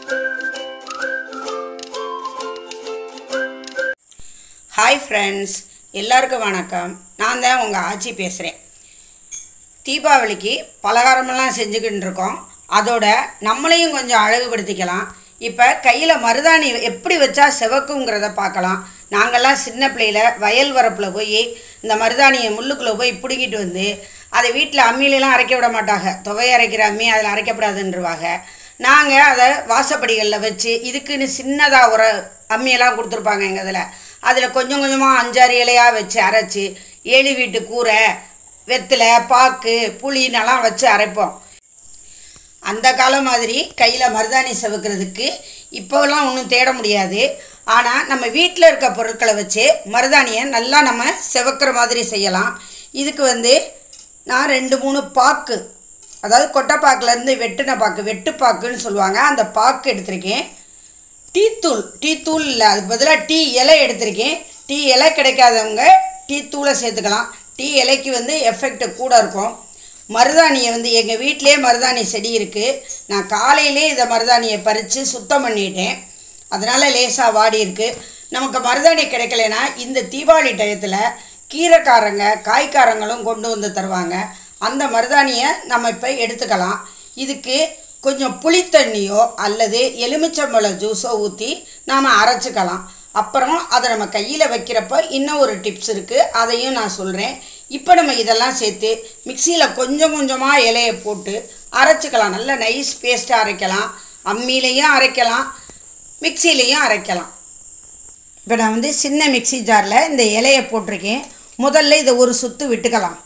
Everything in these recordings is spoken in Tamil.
ஹாய் ஃப்ரெண்ட்ஸ் எல்லாருக்கும் வணக்கம் நான் தான் உங்கள் ஆச்சி பேசுகிறேன் தீபாவளிக்கு பலகாரமெல்லாம் செஞ்சுக்கிட்டு இருக்கோம் அதோட நம்மளையும் கொஞ்சம் அழகுபடுத்திக்கலாம் இப்போ கையில் மருதாணி எப்படி வச்சா செவக்குங்கிறத பார்க்கலாம் நாங்கள்லாம் சின்ன பிள்ளையில வயல் வரப்பில் போய் இந்த மருதாணியை முள்ளுக்குள்ளே போய் பிடுங்கிட்டு வந்து அதை வீட்டில் அம்மியிலலாம் அரைக்க விட மாட்டாங்க துவைய அரைக்கிற அம்மி அதில் அரைக்கப்படாதுன்றவாங்க நாங்கள் அதை வாசப்படிகளில் வச்சு இதுக்குன்னு சின்னதாக ஒரு அம்மியெல்லாம் கொடுத்துருப்பாங்க எங்கள் இதில் அதில் கொஞ்சம் கொஞ்சமாக அஞ்சாறு இலையாக வச்சு அரைச்சி ஏழு வீட்டு கூரை வெத்தலை பாக்கு புளினெல்லாம் வச்சு அரைப்போம் அந்த காலம் மாதிரி கையில் மருதாணி செவக்கிறதுக்கு இப்போலாம் ஒன்றும் தேட முடியாது ஆனால் நம்ம வீட்டில் இருக்க பொருட்களை வச்சு மருதாணியை நல்லா நம்ம செவக்கிற மாதிரி செய்யலாம் இதுக்கு வந்து நான் ரெண்டு மூணு பாக்கு அதாவது கொட்டைப்பாக்குலேருந்து வெட்டின பாக்கு வெட்டுப்பாக்குன்னு சொல்லுவாங்க அந்த பாக்கு எடுத்திருக்கேன் டீத்தூள் டீத்தூள் இல்லை அதுக்கு பதிலாக டீ இலை எடுத்திருக்கேன் டீ இலை கிடைக்காதவங்க டீ தூளை சேர்த்துக்கலாம் டீ இலைக்கு வந்து எஃபெக்ட் கூட இருக்கும் மருதாணியை வந்து எங்கள் வீட்டிலே மருதாணி செடி இருக்குது நான் காலையிலே இதை மருதாணியை பறித்து சுத்தம் பண்ணிட்டேன் அதனால் லேசாக வாடி இருக்கு நமக்கு மருதாணி கிடைக்கலனா இந்த தீபாவளி டயத்தில் கீரைக்காரங்க காய்க்காரங்களும் கொண்டு வந்து தருவாங்க அந்த மருதாணியை நம்ம இப்போ எடுத்துக்கலாம் இதுக்கு கொஞ்சம் புளித்தண்ணியோ அல்லது எலுமிச்சம்பழம் ஜூஸோ ஊற்றி நாம் அரைச்சிக்கலாம் அப்புறம் அதை நம்ம கையில் வைக்கிறப்ப இன்னும் ஒரு டிப்ஸ் இருக்குது அதையும் நான் சொல்கிறேன் இப்போ நம்ம இதெல்லாம் சேர்த்து மிக்சியில் கொஞ்சம் கொஞ்சமாக இலையை போட்டு அரைச்சிக்கலாம் நல்ல நைஸ் பேஸ்ட்டாக அரைக்கலாம் அம்மியிலையும் அரைக்கலாம் மிக்சிலையும் அரைக்கலாம் இப்போ நான் வந்து சின்ன மிக்ஸி ஜாரில் இந்த இலையை போட்டிருக்கேன் முதல்ல இதை ஒரு சுற்று விட்டுக்கலாம்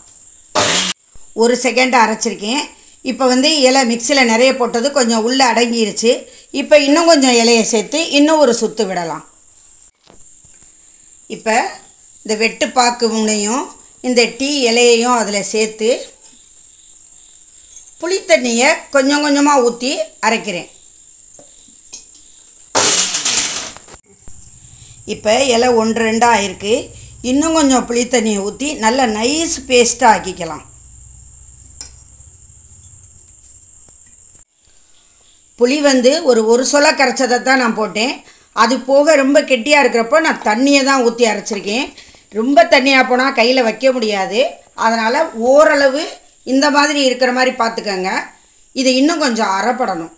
ஒரு செகண்ட் அரைச்சிருக்கேன் இப்போ வந்து இலை மிக்சியில் நிறைய போட்டது கொஞ்சம் உள்ளே அடங்கிருச்சு இப்போ இன்னும் கொஞ்சம் இலையை சேர்த்து இன்னும் ஒரு சுற்று விடலாம் இப்போ இந்த வெட்டுப்பாக்கு முனையும் இந்த டீ இலையையும் அதில் சேர்த்து புளித்தண்ணியை கொஞ்சம் கொஞ்சமாக ஊற்றி அரைக்கிறேன் இப்போ இலை ஒன்று ரெண்டாக ஆயிருக்கு இன்னும் கொஞ்சம் புளித்தண்ணியை ஊற்றி நல்ல நைஸ் பேஸ்ட்டாக ஆக்கிக்கலாம் புளி வந்து ஒரு ஒரு சொல கரைச்சதை தான் நான் போட்டேன் அது போக ரொம்ப கெட்டியாக இருக்கிறப்போ நான் தண்ணியை தான் ஊற்றி அரைச்சிருக்கேன் ரொம்ப தண்ணியாக போனால் கையில் வைக்க முடியாது அதனால் ஓரளவு இந்த மாதிரி இருக்கிற மாதிரி பார்த்துக்கங்க இது இன்னும் கொஞ்சம் அரைப்படணும்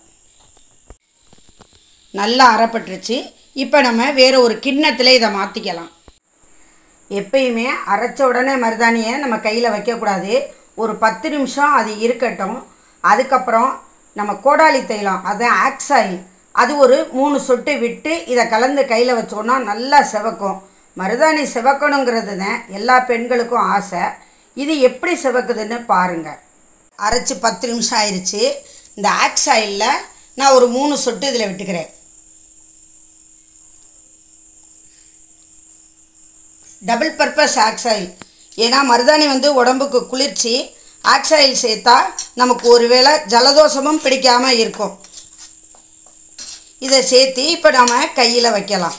நல்லா அரைப்பட்டுருச்சு இப்போ நம்ம வேறு ஒரு கிண்ணத்தில் இதை மாற்றிக்கலாம் எப்பயுமே அரைச்ச உடனே மருதாணியை நம்ம கையில் வைக்கக்கூடாது ஒரு பத்து நிமிஷம் அது இருக்கட்டும் அதுக்கப்புறம் நம்ம கோடாலி தைலம் அது ஆக்ஸ் ஆயில் அது ஒரு மூணு சொட்டு விட்டு இதை கலந்து கையில் வச்சோன்னா நல்லா செவக்கும் மருதாணி செவக்கணுங்கிறது தான் எல்லா பெண்களுக்கும் ஆசை இது எப்படி செவக்குதுன்னு பாருங்கள் அரைச்சி பத்து நிமிஷம் ஆயிடுச்சு இந்த ஆக்ஸ் ஆயிலில் நான் ஒரு மூணு சொட்டு இதில் விட்டுக்கிறேன் டபுள் பர்பஸ் ஆக்ஸ் ஆயில் ஏன்னா மருதாணி வந்து உடம்புக்கு குளிர்ச்சி ஆக்ஸ் ஆயில் சேர்த்தா நமக்கு ஒருவேளை ஜலதோஷமும் பிடிக்காமல் இருக்கும் இதை சேர்த்து இப்போ நாம் கையில் வைக்கலாம்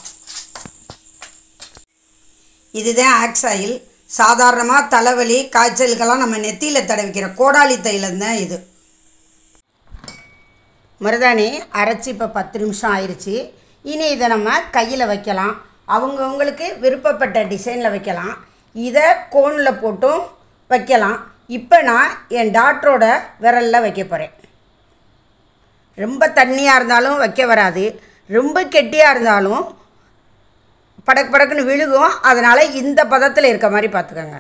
இதுதான் ஆக்ஸ் ஆயில் சாதாரணமாக தலைவலி காய்ச்சலுக்கெல்லாம் நம்ம நெத்தியில் தடவிக்கிற கோடாலி தைலம் தான் இது மருதாணி அரைச்சி இப்போ பத்து நிமிஷம் ஆயிடுச்சு இனி இதை நம்ம கையில் வைக்கலாம் அவங்கவுங்களுக்கு விருப்பப்பட்ட டிசைனில் வைக்கலாம் இதை கோனில் போட்டும் வைக்கலாம் இப்போ நான் என் டாக்டரோட விரலில் வைக்க போகிறேன் ரொம்ப தண்ணியாக இருந்தாலும் வைக்க வராது ரொம்ப கெட்டியாக இருந்தாலும் படக்கு படக்குன்னு விழுகும் அதனால் இந்த பதத்தில் இருக்க மாதிரி பார்த்துக்கோங்க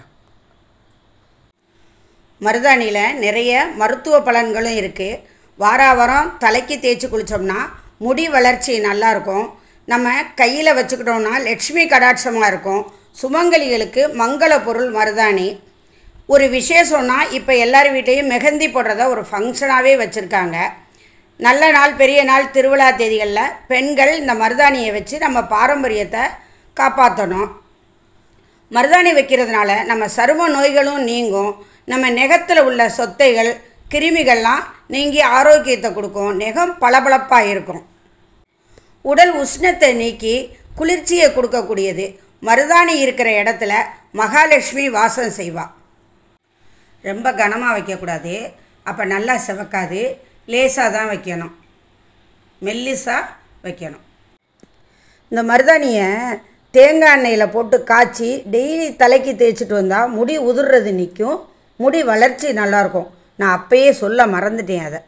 மருதாணியில் நிறைய மருத்துவ பலன்களும் இருக்குது வாரா வாரம் தலைக்கு தேய்ச்சி குளித்தோம்னா முடி வளர்ச்சி நல்லாயிருக்கும் நம்ம கையில் வச்சுக்கிட்டோம்னா லக்ஷ்மி கடாட்சமாக இருக்கும் சுமங்கலிகளுக்கு மங்கள பொருள் மருதாணி ஒரு விசேஷம்னா இப்போ எல்லார் வீட்லேயும் மெஹந்தி போடுறத ஒரு ஃபங்க்ஷனாகவே வச்சுருக்காங்க நல்ல நாள் பெரிய நாள் திருவிழா தேதிகளில் பெண்கள் இந்த மருதாணியை வச்சு நம்ம பாரம்பரியத்தை காப்பாற்றணும் மருதாணி வைக்கிறதுனால நம்ம சரும நோய்களும் நீங்கும் நம்ம நெகத்தில் உள்ள சொத்தைகள் கிருமிகள்லாம் நீங்கி ஆரோக்கியத்தை கொடுக்கும் நெகம் பளபளப்பாக இருக்கும் உடல் உஷ்ணத்தை நீக்கி குளிர்ச்சியை கொடுக்கக்கூடியது மருதாணி இருக்கிற இடத்துல மகாலட்சுமி வாசம் செய்வா ரொம்ப கனமாக வைக்கக்கூடாது அப்போ நல்லா செவக்காது லேசாக தான் வைக்கணும் மெல்லிசாக வைக்கணும் இந்த மருதாணியை தேங்காய் எண்ணெயில் போட்டு காய்ச்சி டெய்லி தலைக்கு தேய்ச்சிட்டு வந்தால் முடி உதிர்றது நிற்கும் முடி வளர்ச்சி நல்லாயிருக்கும் நான் அப்பயே சொல்ல மறந்துட்டேன் அதை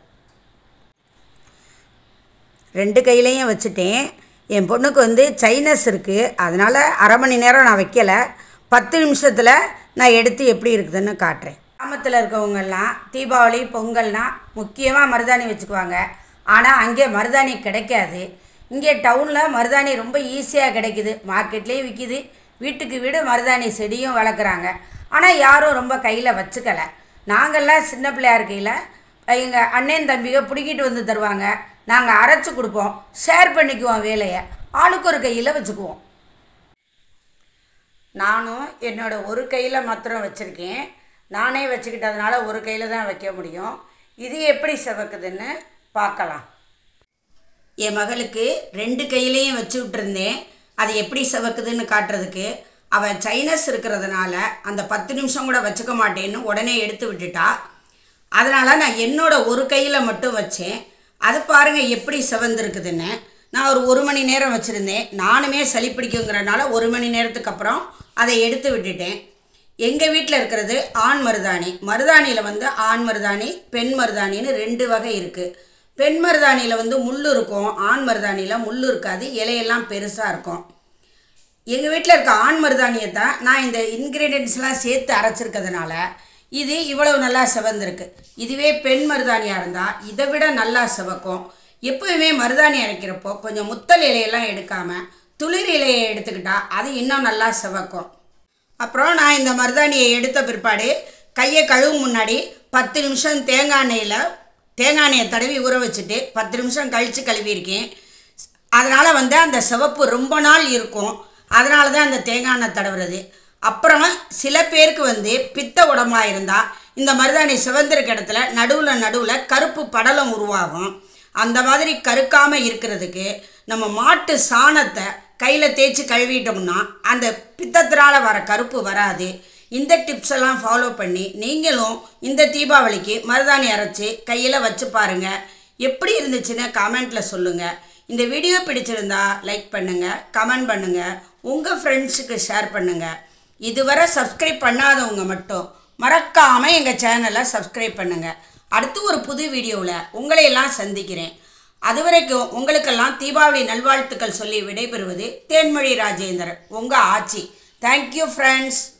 ரெண்டு கையிலையும் வச்சுட்டேன் என் பொண்ணுக்கு வந்து சைனஸ் இருக்குது அதனால் அரை மணி நேரம் நான் வைக்கலை பத்து நிமிஷத்தில் நான் எடுத்து எப்படி இருக்குதுன்னு காட்டுறேன் கிராமத்தில் இருக்கவங்கெல்லாம் தீபாவளி பொங்கல்னால் முக்கியமாக மருதாணி வச்சுக்குவாங்க ஆனால் அங்கே மருதாணி கிடைக்காது இங்கே டவுனில் மருதாணி ரொம்ப ஈஸியாக கிடைக்குது மார்க்கெட்லேயும் விற்கிது வீட்டுக்கு வீடு மருதாணி செடியும் வளர்க்குறாங்க ஆனால் யாரும் ரொம்ப கையில் வச்சுக்கலை நாங்கள்லாம் சின்ன பிள்ளையா இருக்கையில் எங்கள் அண்ணன் தம்பிக பிடிக்கிட்டு வந்து தருவாங்க நாங்கள் அரைச்சி கொடுப்போம் ஷேர் பண்ணிக்குவோம் வேலையை ஆளுக்கு ஒரு கையில் வச்சுக்குவோம் நானும் என்னோட ஒரு கையில் மாத்திரம் வச்சுருக்கேன் நானே வச்சுக்கிட்டதுனால ஒரு கையில் தான் வைக்க முடியும் இது எப்படி செவக்குதுன்னு பார்க்கலாம் என் மகளுக்கு ரெண்டு கையிலையும் வச்சு விட்டுருந்தேன் அது எப்படி செவக்குதுன்னு காட்டுறதுக்கு அவள் சைனஸ் இருக்கிறதுனால அந்த பத்து நிமிஷம் கூட வச்சுக்க மாட்டேன்னு உடனே எடுத்து விட்டுட்டா அதனால் நான் என்னோட ஒரு கையில் மட்டும் வச்சேன் அது பாருங்கள் எப்படி செவந்திருக்குதுன்னு நான் ஒரு ஒரு மணி நேரம் வச்சுருந்தேன் நானுமே சளி பிடிக்குங்கிறனால ஒரு மணி நேரத்துக்கு அப்புறம் அதை எடுத்து விட்டுட்டேன் எங்கள் வீட்டில் இருக்கிறது ஆண் மருதாணி மருதாணியில் வந்து ஆண் மருதாணி பெண் மருதாணின்னு ரெண்டு வகை இருக்குது பெண் மருதாணியில் வந்து முள் இருக்கும் ஆண் மருதாணியில் முள் இருக்காது இலையெல்லாம் பெருசாக இருக்கும் எங்கள் வீட்டில் இருக்க ஆண் மருதாணியை தான் நான் இந்த இன்க்ரீடியன்ஸ்லாம் சேர்த்து அரைச்சிருக்கிறதுனால இது இவ்வளவு நல்லா செவந்திருக்கு இதுவே பெண் மருதாணியாக இருந்தால் இதை விட நல்லா செவக்கும் எப்போயுமே மருதாணி அரைக்கிறப்போ கொஞ்சம் முத்தல் இலையெல்லாம் எடுக்காமல் துளிர் இலையை எடுத்துக்கிட்டால் அது இன்னும் நல்லா செவக்கும் அப்புறம் நான் இந்த மருதாணியை எடுத்த பிற்பாடு கையை கழுவும் முன்னாடி பத்து நிமிஷம் தேங்காய் எண்ணெயில் தேங்காய் எண்ணெயை தடவி ஊற வச்சுட்டு பத்து நிமிஷம் கழித்து கழுவியிருக்கேன் அதனால் வந்து அந்த சிவப்பு ரொம்ப நாள் இருக்கும் அதனால தான் அந்த தேங்காய் எண்ணெய் தடவுறது அப்புறம் சில பேருக்கு வந்து பித்த உடம்பா இருந்தால் இந்த மருதாணி சிவந்திருக்க இடத்துல நடுவில் நடுவில் கருப்பு படலம் உருவாகும் அந்த மாதிரி கருக்காமல் இருக்கிறதுக்கு நம்ம மாட்டு சாணத்தை கையில் தேய்ச்சி கழுவிட்டோம்னா அந்த பித்தத்தினால் வர கருப்பு வராது இந்த டிப்ஸ் எல்லாம் ஃபாலோ பண்ணி நீங்களும் இந்த தீபாவளிக்கு மருதாணி அரைச்சி கையில் வச்சு பாருங்கள் எப்படி இருந்துச்சுன்னு கமெண்ட்டில் சொல்லுங்கள் இந்த வீடியோ பிடிச்சிருந்தா லைக் பண்ணுங்கள் கமெண்ட் பண்ணுங்கள் உங்கள் ஃப்ரெண்ட்ஸுக்கு ஷேர் பண்ணுங்கள் இதுவரை சப்ஸ்கிரைப் பண்ணாதவங்க மட்டும் மறக்காமல் எங்கள் சேனலை சப்ஸ்கிரைப் பண்ணுங்கள் அடுத்து ஒரு புது வீடியோவில் உங்களையெல்லாம் சந்திக்கிறேன் அதுவரைக்கும் உங்களுக்கெல்லாம் தீபாவளி நல்வாழ்த்துக்கள் சொல்லி விடைபெறுவது தேன்மொழி ராஜேந்தர் உங்கள் ஆச்சி தேங்க்யூ ஃப்ரெண்ட்ஸ்